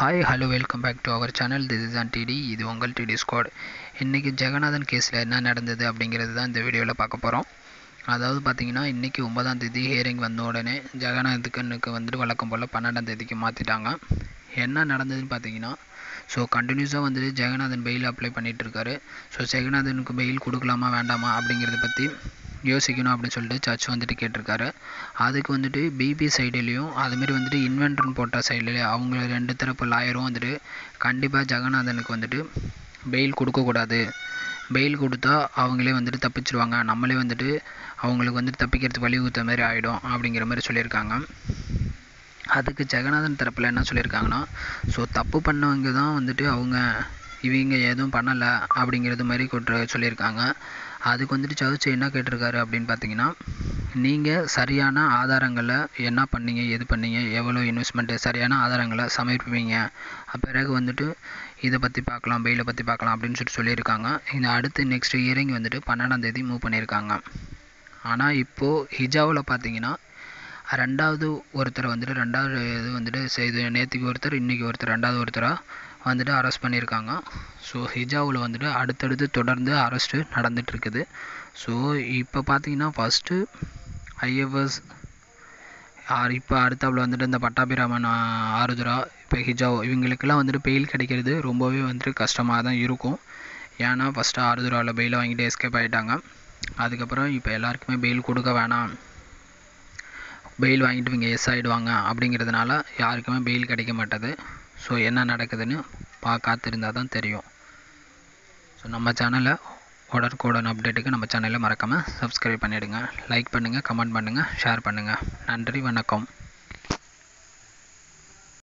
hi hello welcome back to our channel this is on DD இது உங்கள் DD squad இன்றைக்கி ஜெகநாதன் கேஸில் என்ன நடந்தது அப்படிங்கிறது தான் இந்த வீடியோவில் பார்க்க போகிறோம் அதாவது பார்த்தீங்கன்னா இன்றைக்கி ஒன்பதாம் தேதி ஹியரிங் வந்த உடனே ஜெகநாதனுக்கு வந்துட்டு வழக்கம் போல் பன்னெண்டாம் தேதிக்கு மாற்றிட்டாங்க என்ன நடந்ததுன்னு பார்த்தீங்கன்னா ஸோ கண்டினியூஸாக வந்துட்டு ஜெகநாதன் பெயில் அப்ளை பண்ணிகிட்டு இருக்காரு ஸோ ஜெகநாதனுக்கு பெயில் கொடுக்கலாமா வேண்டாமா அப்படிங்கிறத பற்றி யோசிக்கணும் அப்படின்னு சொல்லிட்டு சர்ச் வந்துட்டு கேட்டிருக்காரு அதுக்கு வந்துட்டு பிபி சைடுலேயும் அதுமாரி வந்துட்டு இன்வென்டர்னு போட்ட சைட்லேயும் அவங்க ரெண்டு தரப்பு லாயரும் வந்துட்டு கண்டிப்பாக ஜெகநாதனுக்கு வந்துட்டு பெயில் கொடுக்கக்கூடாது பெயில் கொடுத்தா அவங்களே வந்துட்டு தப்பிச்சிருவாங்க நம்மளே வந்துட்டு அவங்களுக்கு வந்துட்டு தப்பிக்கிறதுக்கு வழிவகுத்த மாதிரி ஆகிடும் அப்படிங்கிற மாதிரி சொல்லியிருக்காங்க அதுக்கு ஜெகநாதன் தரப்பில் என்ன சொல்லியிருக்காங்கன்னா ஸோ தப்பு பண்ணவங்க தான் வந்துட்டு அவங்க இவங்க எதுவும் பண்ணலை அப்படிங்கிறது மாதிரி கொட்டு சொல்லியிருக்காங்க அதுக்கு வந்துட்டு சர்ச் என்ன கேட்டிருக்காரு அப்படின்னு பார்த்தீங்கன்னா நீங்கள் சரியான ஆதாரங்களை என்ன பண்ணீங்க எது பண்ணீங்க எவ்வளோ இன்வெஸ்ட்மெண்ட்டு சரியான ஆதாரங்களை சமர்ப்பிப்பீங்க பிறகு வந்துட்டு இதை பற்றி பார்க்கலாம் பெயிலை பற்றி பார்க்கலாம் அப்படின்னு சொல்லிட்டு சொல்லியிருக்காங்க இந்த அடுத்து நெக்ஸ்ட் இயரிங் வந்துட்டு பன்னெண்டாம் தேதி மூவ் பண்ணியிருக்காங்க ஆனால் இப்போது ஹிஜாவில் பார்த்தீங்கன்னா ரெண்டாவது ஒருத்தர் வந்துட்டு ரெண்டாவது இது வந்துட்டு செய்து நேற்றுக்கு ஒருத்தர் இன்றைக்கி ஒருத்தர் ரெண்டாவது ஒருத்தராக வந்துட்டு அரெஸ்ட் பண்ணியிருக்காங்க ஸோ ஹிஜாவில் வந்துட்டு அடுத்தடுத்து தொடர்ந்து அரெஸ்ட்டு நடந்துகிட்ருக்குது ஸோ இப்போ பார்த்தீங்கன்னா ஃபஸ்ட்டு ஐஎஃப்எஸ் இப்போ அடுத்தாப்புல வந்துட்டு இந்த பட்டாபிராமன் ஆருத்ரா இப்போ ஹிஜாவ் இவங்களுக்கெல்லாம் வந்துட்டு பெயில் கிடைக்கிறது ரொம்பவே வந்துட்டு கஷ்டமாக தான் இருக்கும் ஏன்னா ஃபஸ்ட்டு ஆருத்ராவில் பெயிலை வாங்கிட்டு எஸ்கேப் ஆகிட்டாங்க அதுக்கப்புறம் இப்போ எல்லாருக்குமே பெயில் கொடுக்க வேணாம் பெயில் வாங்கிட்டு இவங்க எஸ் ஆகிடுவாங்க அப்படிங்கிறதுனால யாருக்குமே பெயில் கிடைக்க மாட்டேது ஸோ என்ன நடக்குதுன்னு பா காத்திருந்தால் தான் தெரியும் ஸோ நம்ம சேனலை உடனுக்குடன் அப்டேட்டுக்கு நம்ம சேனலை மறக்காமல் சப்ஸ்கிரைப் பண்ணிவிடுங்க லைக் பண்ணுங்கள் கமெண்ட் பண்ணுங்கள் ஷேர் பண்ணுங்கள் நன்றி வணக்கம்